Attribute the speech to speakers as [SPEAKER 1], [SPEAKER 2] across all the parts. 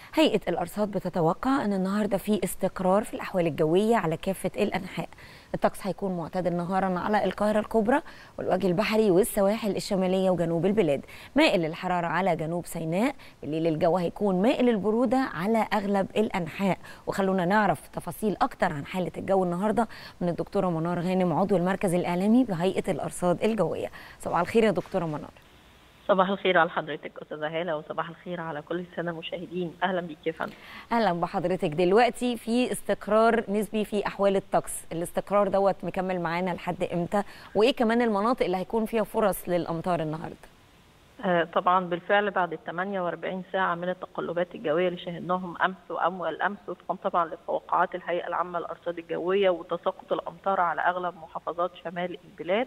[SPEAKER 1] هيئة الأرصاد بتتوقع أن النهاردة في استقرار في الأحوال الجوية على كافة الأنحاء الطقس هيكون معتدل نهارا على القاهرة الكبرى والوجه البحري والسواحل الشمالية وجنوب البلاد مائل الحرارة على جنوب سيناء بالليل الجو هيكون مائل البرودة على أغلب الأنحاء وخلونا نعرف تفاصيل أكتر عن حالة الجو النهاردة من الدكتورة منار غانم عضو المركز الإعلامي بهيئة الأرصاد الجوية صباح الخير يا دكتورة منار
[SPEAKER 2] صباح الخير على حضرتك استاذه هاله وصباح الخير على كل الساده المشاهدين اهلا بيك يا فندم
[SPEAKER 1] اهلا بحضرتك دلوقتي في استقرار نسبي في احوال الطقس الاستقرار دوت مكمل معانا لحد امتى وايه كمان المناطق اللي هيكون فيها فرص للامطار النهارده
[SPEAKER 2] آه طبعا بالفعل بعد ال 48 ساعه من التقلبات الجويه اللي شاهدناهم امس واول امس وفقا طبعا لتوقعات الهيئه العامه للارصاد الجويه وتساقط الامطار على اغلب محافظات شمال البلاد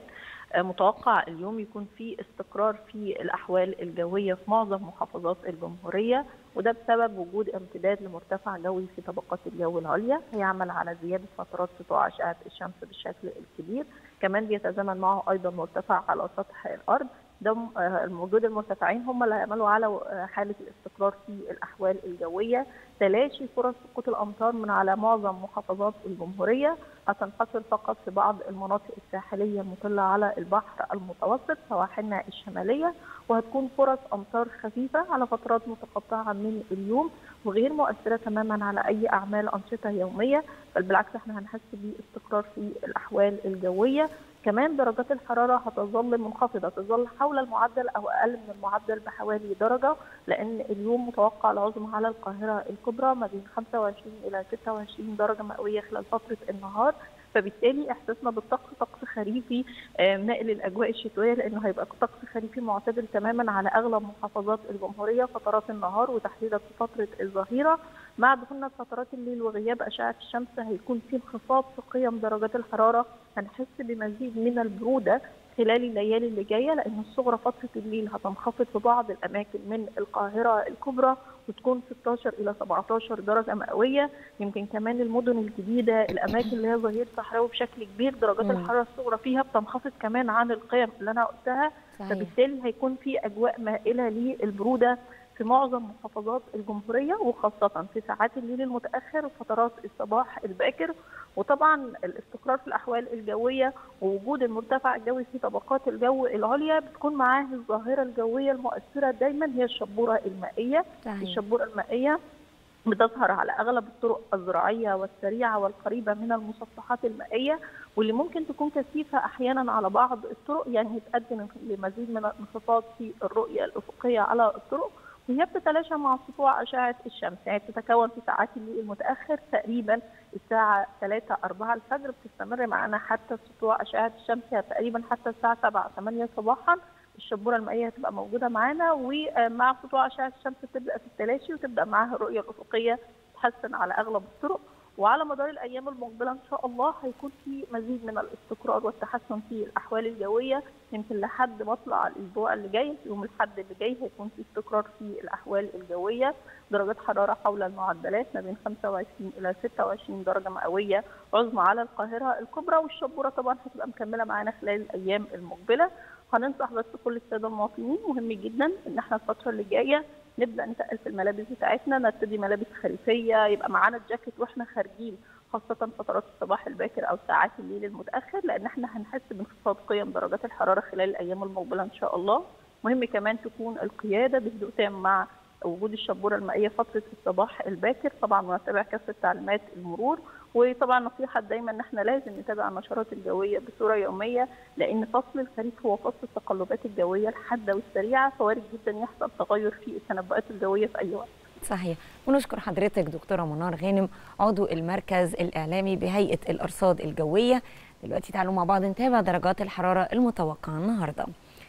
[SPEAKER 2] متوقع اليوم يكون في استقرار في الاحوال الجويه في معظم محافظات الجمهوريه وده بسبب وجود امتداد لمرتفع جوي في طبقات الجو العليا هيعمل على زياده فترات سطوع اشعه الشمس بالشكل الكبير كمان بيتزامن معه ايضا مرتفع على سطح الارض ده وجود المرتفعين هم اللي هيعملوا على حاله الاستقرار في الاحوال الجويه تلاشي فرص سقوط الامطار من على معظم محافظات الجمهوريه هتنحصر فقط في بعض المناطق الساحليه المطله على البحر المتوسط سواحلنا الشماليه وهتكون فرص امطار خفيفه على فترات متقطعه من اليوم وغير مؤثره تماما على اي اعمال انشطه يوميه بل بالعكس احنا هنحس باستقرار في الاحوال الجويه كمان درجات الحراره هتظل منخفضه تظل حول المعدل او اقل من المعدل بحوالي درجه لان اليوم متوقع العظمى على القاهره الكبرى ما بين 25 الى 26 درجه مئويه خلال فتره النهار فبالتالي احساسنا بالطقس طقس خريفي نقل الاجواء الشتويه لانه هيبقى طقس خريفي معتدل تماما على اغلب محافظات الجمهوريه فترات النهار وتحديدا في فتره الظهيره مع دخولنا فترات الليل وغياب اشعه الشمس هيكون في انخفاض في قيم درجات الحراره هنحس بمزيد من البروده خلال الليالي اللي جايه لان الصغرى فتره الليل هتنخفض في بعض الاماكن من القاهره الكبرى وتكون 16 الى 17 درجه مئويه يمكن كمان المدن الجديده الاماكن اللي هي ظهير صحراوي بشكل كبير درجات مم. الحراره الصغرى فيها بتنخفض كمان عن القيم اللي انا قلتها صحيح. فبالتالي هيكون في اجواء مائله للبروده في معظم محافظات الجمهورية وخاصة في ساعات الليل المتأخر وفترات الصباح الباكر وطبعا الاستقرار في الأحوال الجوية ووجود المرتفع الجوي في طبقات الجو العليا بتكون معاه الظاهرة الجوية المؤثرة دايما هي الشبورة المائية صحيح. الشبورة المائية بتظهر على اغلب الطرق الزراعيه والسريعه والقريبه من المسطحات المائيه واللي ممكن تكون كثيفه احيانا على بعض الطرق يعني تؤدي لمزيد من الانخفاض في الرؤيه الافقيه على الطرق وهي بتتلاشى مع سطوع أشعة الشمس يعني بتتكون في ساعات الليل المتأخر تقريبا الساعة 3 4 الفجر بتستمر معنا حتى سطوع أشعة الشمس يعني تقريبا حتى الساعة 7 8 صباحا الشبورة المائية هتبقى موجودة معانا ومع سطوع أشعة الشمس تبدأ في التلاشي وتبدأ معاها الرؤية الأفقية تتحسن على أغلب الطرق وعلى مدار الايام المقبله ان شاء الله هيكون في مزيد من الاستقرار والتحسن في الاحوال الجويه يمكن لحد مطلع الاسبوع اللي جاي يوم الاحد اللي جاي هيكون في استقرار في الاحوال الجويه درجات حراره حول المعدلات ما بين 25 الى 26 درجه مئويه عظمى على القاهره الكبرى والشبوره طبعا هتبقى مكمله معانا خلال الايام المقبله هننصح بس كل الساده المواطنين مهم جدا ان احنا الفتره اللي جايه نبدا نتقل في الملابس بتاعتنا نرتدي ملابس خريفيه يبقى معانا الجاكيت واحنا خارجين خاصة فترات الصباح الباكر أو ساعات الليل المتأخر لأن احنا هنحس بانخفاض قيم درجات الحرارة خلال الأيام المقبلة إن شاء الله. مهم كمان تكون القيادة بهدوء تام مع وجود الشبورة المائية فترة الصباح الباكر طبعا ونتبع كافة تعليمات المرور وطبعا نصيحة دايما ان احنا لازم نتابع النشرات الجوية بصورة يومية لان فصل الخريف هو فصل التقلبات الجوية الحادة والسريعة فوارد جدا يحصل تغير في التنبؤات الجوية في اي وقت.
[SPEAKER 1] صحيح ونشكر حضرتك دكتورة منار غانم عضو المركز الإعلامي بهيئة الأرصاد الجوية دلوقتي تعالوا مع بعض نتابع درجات الحرارة المتوقعة النهارده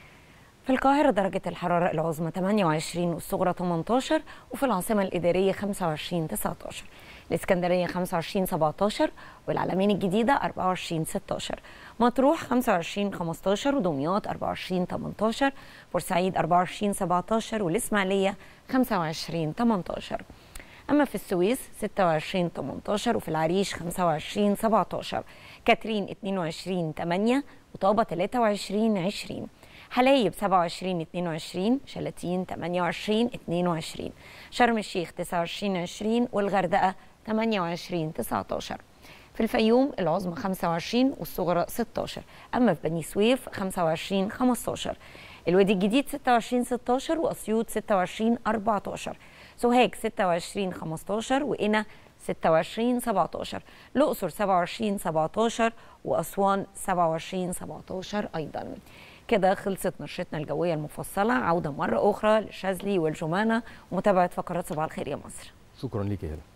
[SPEAKER 1] في القاهرة درجة الحرارة العظمى 28 والصغرى 18 وفي العاصمة الإدارية 25 19 الإسكندرية 25 17 والعلمين الجديدة 24 16 مطروح 25 15 ودمياط 24 18 بورسعيد 24 17 والإسماعيلية 25 18 أما في السويس 26 18 وفي العريش 25 17 كاترين 22 8 وطابة 23 20 حلايب 27 22 شلاتين 28 22 شرم الشيخ 29 20 والغردقة 28 19 في الفيوم العظمى 25 والصغرى 16 أما في بني سويف 25 15 الوادي الجديد 26 16 وأسيوط 26 14 سوهاج 26 15 وقنا 26 17 الأقصر 27 17 وأسوان 27 17 أيضا كده خلصت نشرتنا الجوية المفصلة عودة مرة أخرى للشاذلي والجمانة ومتابعة فقرات صباح الخير يا مصر
[SPEAKER 3] شكرا ليك يا هلا